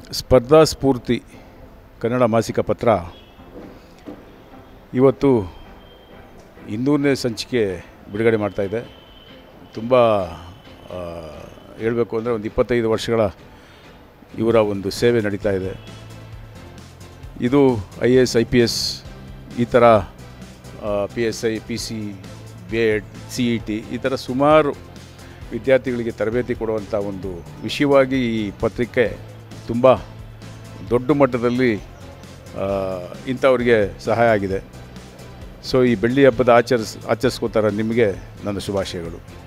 ಸ್ಪರ್ಧಾ ಸ್ಫೂರ್ತಿ ಕನ್ನಡ ಮಾಸಿಕ ಪತ್ರ ಇವತ್ತು ಇನ್ನೂರನೇ ಸಂಚಿಕೆ ಬಿಡುಗಡೆ ಮಾಡ್ತಾಯಿದೆ ತುಂಬ ಹೇಳಬೇಕು ಅಂದರೆ ಒಂದು ಇಪ್ಪತ್ತೈದು ವರ್ಷಗಳ ಇವರ ಒಂದು ಸೇವೆ ನಡೀತಾ ಇದೆ ಇದು I A S I P S ಈ ಥರ P S I P C B ed C E T ಈ ಥರ ಸುಮಾರು ವಿದ್ಯಾರ್ಥಿಗಳಿಗೆ ತರಬೇತಿ ಕೊಡುವಂಥ ಒಂದು ವಿಷಯವಾಗಿ ಈ ಪತ್ರಿಕೆ ತುಂಬ ದೊಡ್ಡ ಮಟ್ಟದಲ್ಲಿ ಆ, ಇಂಥವ್ರಿಗೆ ಸಹಾಯ ಆಗಿದೆ ಸೊ ಈ ಬೆಳ್ಳಿ ಹಬ್ಬದ ಆಚರಿಸ್ ಆಚರಿಸ್ಕೋತಾರ ನಿಮಗೆ ನನ್ನ ಶುಭಾಶಯಗಳು